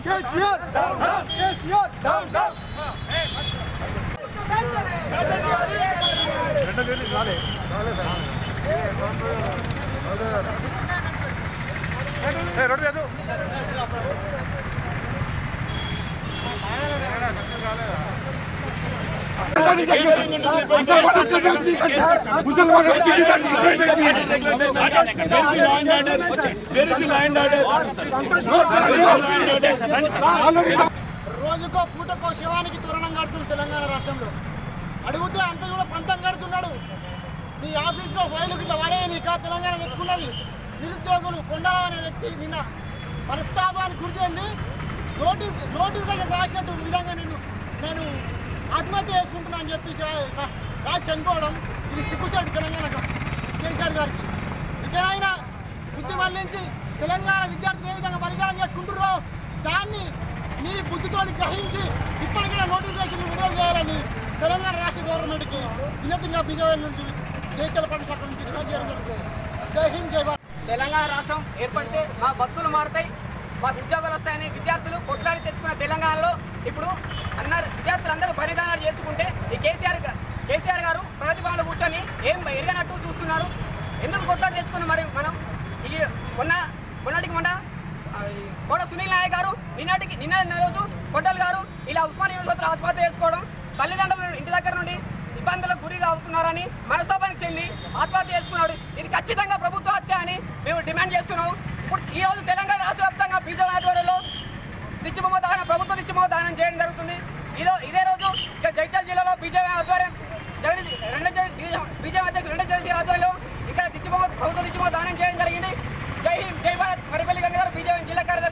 KCR down down KCR down down రోజుకో పూటకో శివానికి తోరణం కడుతుంది తెలంగాణ రాష్ట్రంలో అడిగితే అంత కూడా పంతం కడుతున్నాడు నీ ఆఫీస్లో ఫైలు గిట్ల వాడే నీకా తెలంగాణ తెచ్చుకున్నది నిరుద్యోగులు కొండల అనే వ్యక్తి నిన్న మనస్తాపాన్ని గుర్తింది నోటి నోటిఫికేషన్ రాసినట్టు విధంగా నేను నేను ఆత్మహత్య చేసుకుంటున్నా అని చెప్పేసి రా- రా- రాసి చనిపోవడం ఇది సిగ్గుచాడు తెలంగాణ కేసీఆర్ గారికి ఇకనైనా బుద్ధి మళ్లించి తెలంగాణ విద్యార్థులు ఏ విధంగా పరిహారం చేసుకుంటున్నారో దాన్ని నీ బుద్ధితో గ్రహించి ఇప్పటికైనా నోటిఫికేషన్ విడుదల చేయాలని తెలంగాణ రాష్ట్ర గవర్నమెంట్కి వినతిగా బీజేపీ నుంచి జైత్యాల పాఠశాల శాఖ నుంచి డిమాండ్ చేయడం జరుగుతుంది జై హింద్ జై భారత్ తెలంగాణ రాష్ట్రం ఏర్పడితే మా బతుకులు మారుతాయి మాకు ఉద్యోగాలు వస్తాయని విద్యార్థులు కొట్లాడి తెచ్చుకున్న తెలంగాణలో ఇప్పుడు అన్నారు విద్యార్థులందరూ బలిదానాలు చేసుకుంటే ఈ కేసీఆర్ గా- కేసీఆర్ గారు ప్రతిభావంలో కూర్చొని ఏం ఎరగనట్టు చూస్తున్నారు ఎందుకు కొట్లాడి తెచ్చుకున్నాం మరి మనం ఈ మొన్న మొన్నటికి మొన్న ఆ, ఈ కోడ సునీల్ నాయక్ గారు నిన్నటికి నిన్న రోజు కొండల్ గారు ఇలా ఉస్మాన్ యూనివర్సిటీ ఆత్మహత్య చేసుకోవడం తల్లిదండ్రులు ఇంటి దగ్గర నుండి ఇబ్బందులకు గురిగా అవుతున్నారని మనస్తాపానికి చెంది ఆత్మహత్య చేసుకున్నాడు ఇది ఖచ్చితంగా ప్రభుత్వ హత్య అని మేము డిమాండ్ చేస్తున్నాం ఇప్పుడు ఈ రోజు తెలంగాణ రాష్ట్ర వ్యాప్తంగా బీజేపీ ఆధ్వర్యంలో దిచ్చిబొమ్మ దహనం ప్రభుత్వ దిచ్చిబొమ్మ దహనం చేయడం జరుగుతుంది ఇదో ఇదే రోజు ఇక జగిత్యాల జిల్లాలో బీజేపీ ఆధ్వర్యం జగదీష్ రెండో బీజేపీ అధ్యక్షుడు రెండో జగదీష్ ఆధ్వర్యంలో ఇక్కడ దిచ్చిబొమ్మ ప్రభుత్వ దిచ్చిబొమ్మ దహనం చేయడం జరిగింది జై హింద్ జై భారత్ మరిపల్లి గంగాధర్ బీజేపీ జిల్లా కార్యదర్శి